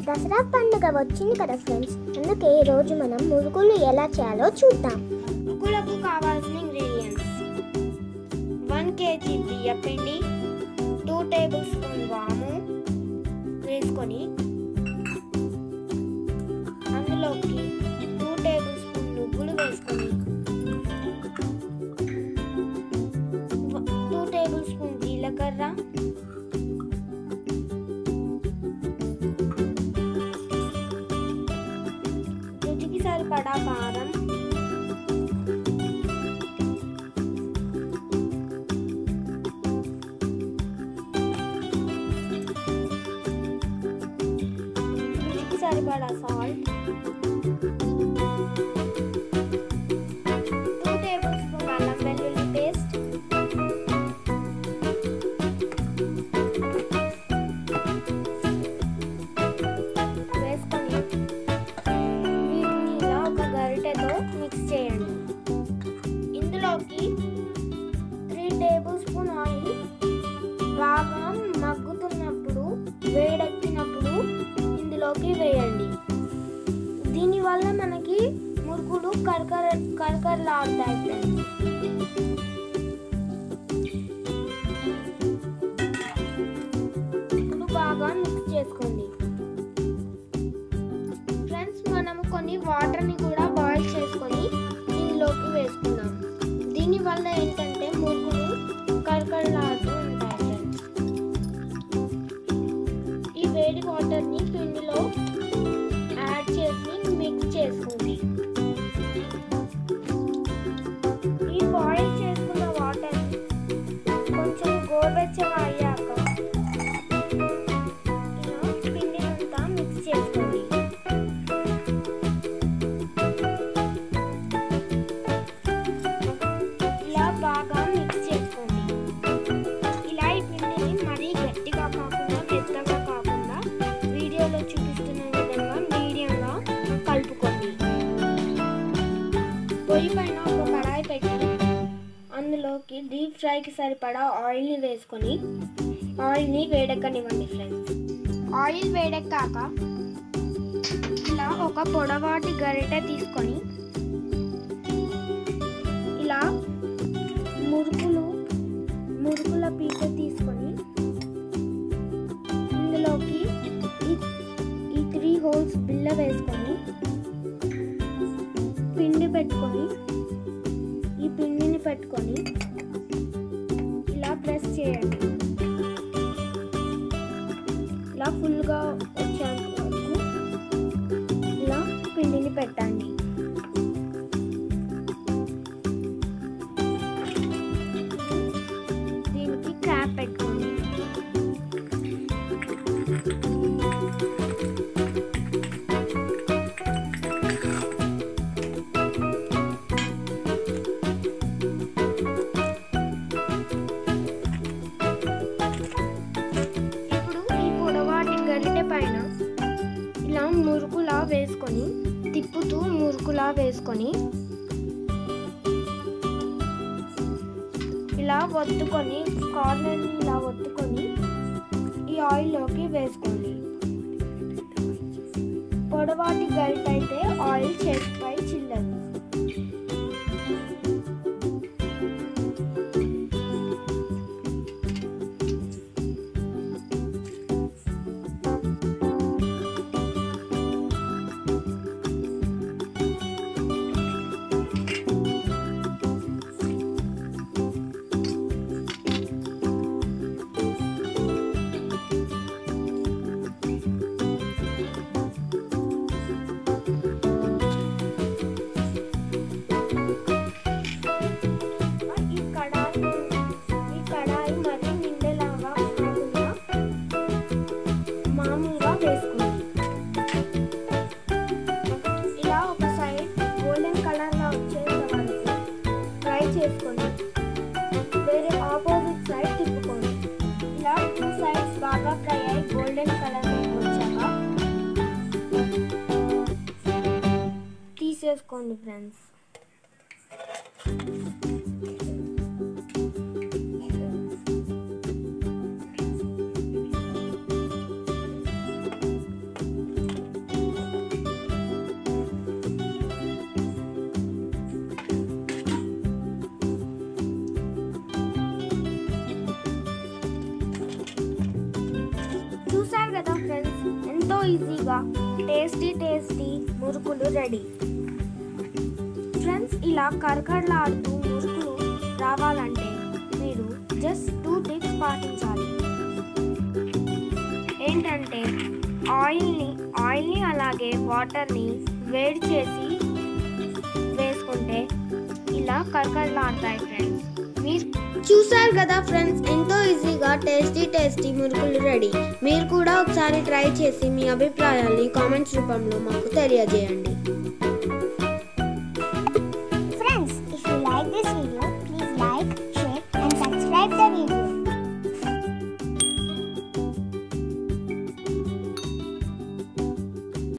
దసరా పండుగ వచ్చింది కదా ఫ్రెండ్స్ అందుకే ఈరోజు మనం మురుకులు ఎలా చేయాలో చూద్దాం ముగ్గులకు కావాల్సిన ఇంగ్రీడియంట్స్ వన్ కేజీ బియ్యపిండి టూ టేబుల్ స్పూన్ వాము వేసుకొని అందులోకి టూ టేబుల్ స్పూన్ నువ్వులు వేసుకొని టూ టేబుల్ స్పూన్ జీలకర్ర రుచికి సరిపడా కారం రుచికి సరిపడా సాల్ట్ టూ టేబుల్ స్పూన్ అల్లం వెల్లుల్లి పేస్ట్ వేసుకొని వీటిని ఇలా ఒక గరిటెతో మిక్స్ చేయండి ఇందులోకి త్రీ టేబుల్ స్పూన్ ఆయిల్ బాగా మగ్గుతున్నప్పుడు వేడెక్కినప్పుడు ఇందులోకి వేయండి దీనివల్ల మనకి మురుకులు కరకర కరకరలాడతాయి ఫ్రెండ్స్ ఇప్పుడు బాగా మిక్స్ చేసుకోండి ఫ్రెండ్స్ మనం కొన్ని వాటర్ని కూడా బాయిల్ చేసుకొని ఇందులోకి వేసుకుందాం దీనివల్ల ఏంటంటే మురుకులు కరకరలాడుతూ ఉంటాయి ఫ్రెండ్స్ ఈ వేడి వాటర్ని పిండిలో యాడ్ చేసి మిక్స్ చేసుకోండి ఈ బాయిల్ చేసుకున్న వాటర్ కొంచెం గోరువెచ్చగా అయ్యాక ఇలా పిండినంతా మిక్స్ చేసుకోండి ఇలా బాగా మిక్స్ చేసుకోండి ఇలా ఈ పిండిని మరీ గట్టిగా కాకుండా మెత్తగా కాకుండా వీడియోలో చూపిస్తున్న విధంగా మీడియంగా కలుపుకోండి పొయ్యి పైన ఒక కడాయి పెట్టి అందులోకి డీప్ ఫ్రైకి సరిపడా ఆయిల్ని వేసుకొని ఆయిల్ని వేడెక్కనివ్వండి ఫ్రెండ్స్ ఆయిల్ వేడెక్కాక ఇలా ఒక పొడవాటి గరిటె తీసుకొని ఇలా మురుకులు మురుకుల పీట తీసుకొని ఇందులోకి ఈ ఈ త్రీ హోల్స్ బిల్ల వేసుకొని పిండి పెట్టుకొని ఈ పిండిని పెట్టుకొని ఇలా ప్రెస్ చేయండి ఇలా ఫుల్గా వచ్చేంత వరకు ఇలా పిండిని పెట్టండి దీనికి క్యాప్ పెట్టుకోండి ఇప్పుడు ఈ పొడవాటి గరిటె పైన ఇలా మురుకులా వేసుకొని తిప్పుతూ మురుకులా వేసుకొని ఇలా ఒత్తుకొని కార్నర్ని ఇలా ఒత్తుకొని ఈ ఆయిల్లోకి వేసుకోండి పొడవాటి గరిట అయితే ఆయిల్ చేతిపై చిల్లదు ఈ కడాయి ఈ కడాయి మరి నిండేలాగా కాకుండా మామూలుగా వేసుకోండి ఇలా ఒక సైడ్ గోల్డెన్ కలర్లో వచ్చేంత వరకు ఫ్రై చేసుకొని వేరే ఆపోజిట్ సైడ్ తిప్పుకోండి ఇలా టూ సైడ్స్ బాగా ఫ్రై అయ్యి గోల్డెన్ కలర్ వచ్చాక తీసేసుకోండి ఫ్రెండ్స్ ఈజీగా టేస్టీ టేస్టీ మురుకులు రెడీ ఫ్రెండ్స్ ఇలా కరకరలాడుతూ మురుకులు రావాలంటే మీరు జస్ట్ టూ టిప్స్ పాటించాలి ఏంటంటే ఆయిల్ని ఆయిల్ని అలాగే వాటర్ని వేడి చేసి వేసుకుంటే ఇలా కరకరలాడతాయి ఫ్రెండ్స్ మీరు చూసారు కదా ఫ్రెండ్స్ ఎంతో ఈజీగా టేస్టీ టేస్టీ మురుకులు రెడీ మీరు కూడా ఒకసారి ట్రై చేసి మీ అభిప్రాయాల్ని కామెంట్స్ రూపంలో మాకు తెలియజేయండి